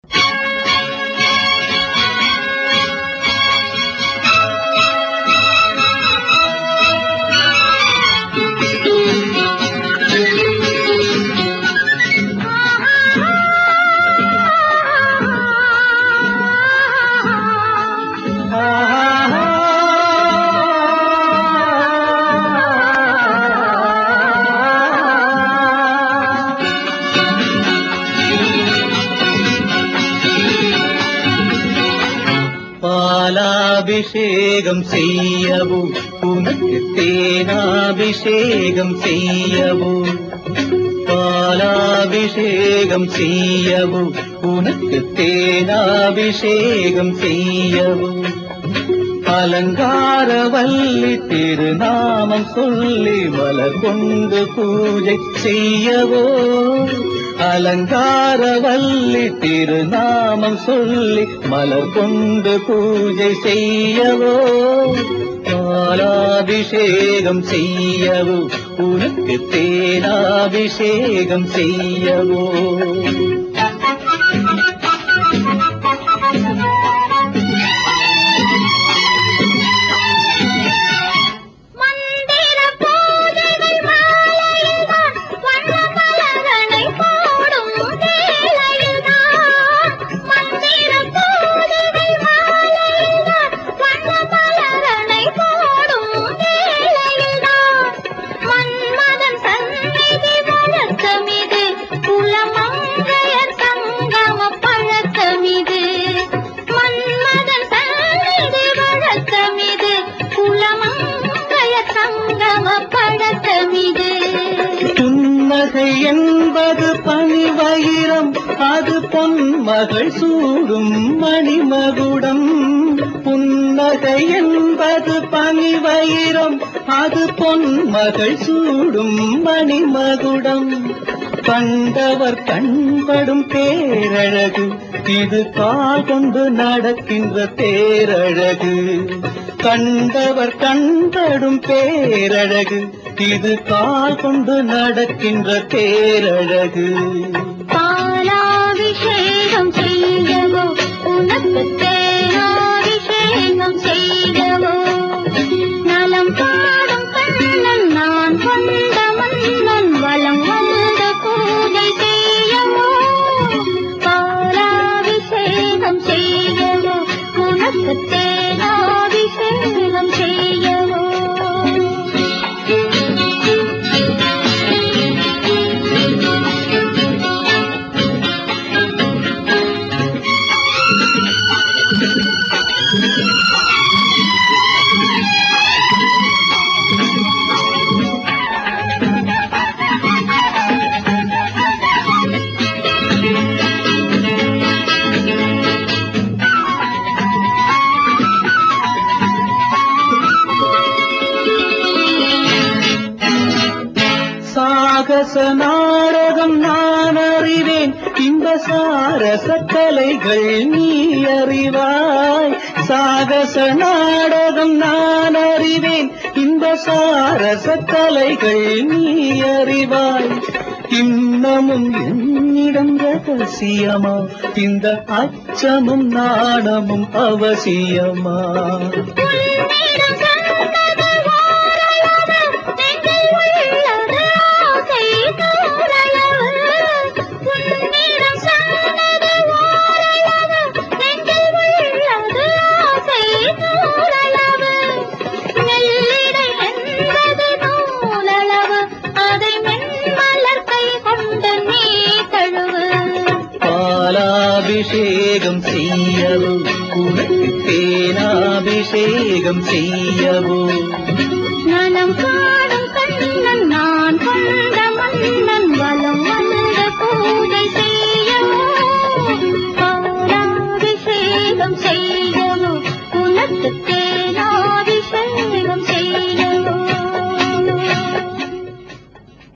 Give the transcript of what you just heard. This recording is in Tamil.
பாலாபிஷேகம் செய்யவும் உனக்கு தேனாபிஷேகம் செய்யவும் பாலாபிஷேகம் செய்யவும் உனக்கு தேனாபிஷேகம் செய்யவும் அலங்காரவல்லி திருநாமம் சொல்லி மலர் கொண்டு பூஜை செய்யவோ அலங்காரவல்லி திருநாமம் சொல்லி மலர் கொண்டு பூஜை செய்யவோ பாலாபிஷேகம் செய்யவோ உனக்கு தேனாபிஷேகம் செய்யவோ மந்திர பூஜைகள் மாலையில்தான் வண்ணமலரனை போடும் வேளையில்தான் மந்திர பூஜைகள் மாலையில்தான் வண்ணமலரனை போடும் வேளையில்தான் மன்மதன் சந்நிதி வழக்கமிது குலமங்கைய சங்கம பழக்கமிது மன்மதன் சந்நிதி வழக்கமிது குலமங்கைய சங்கம பழக்கமிது புன்னகை என்பது பனிவயிரம் அது பொன்மகள் சூடும் மணிமகுடம் புன்னகை என்பது பனிவயிரம் அது பொன்மகள் சூடும் மணிமகுடம் கண்டவர் கண்படும் பேரழகு இது கால் கொண்டு நடக்கின்ற தேரழகு கண்டவர் கண்படும் பேரழகு இது கால் கொண்டு நடக்கின்ற தேரழகு பாலாபிஷேகம் செய்யவோ உனக்கு தேனாபிஷேகம் செய்யவோ நலம் பாடும் கண்ணன் நான் கொண்ட மன்னன் வலம் வந்த பூஜை செய்யவோ பாலாபிஷேகம் செய்யவோ உனக்கு தேனாபிஷேகம் செய்யவோ சாகச நாடகம் நான் அறிவேன் இந்த சாரச கலைகள் நீ அறிவாய் சாகச நாடகம் நான் அறிவேன் இந்த சாரச கலைகள் நீ அறிவாய் இன்னமும் என்னிடம் ரகசியமா இந்த அச்சமும் நாணமும் அவசியமா உன்னிடம் கண்டது ஓரளவு, நெஞ்சில் உள்ளது ஆசை நூறளவு. உன்னிடம் சொன்னது ஓரளவு, நெஞ்சில் உள்ளது ஆசை நூறளவு. நெல்லிடை என்பது நூலளவு, அதை மென்மலர் கை கொண்டு நீ தழுவு பாலாபிஷேகம் செய்யவோ உனக்கு தேனாபிஷேகம் செய்யவோ நலம் காண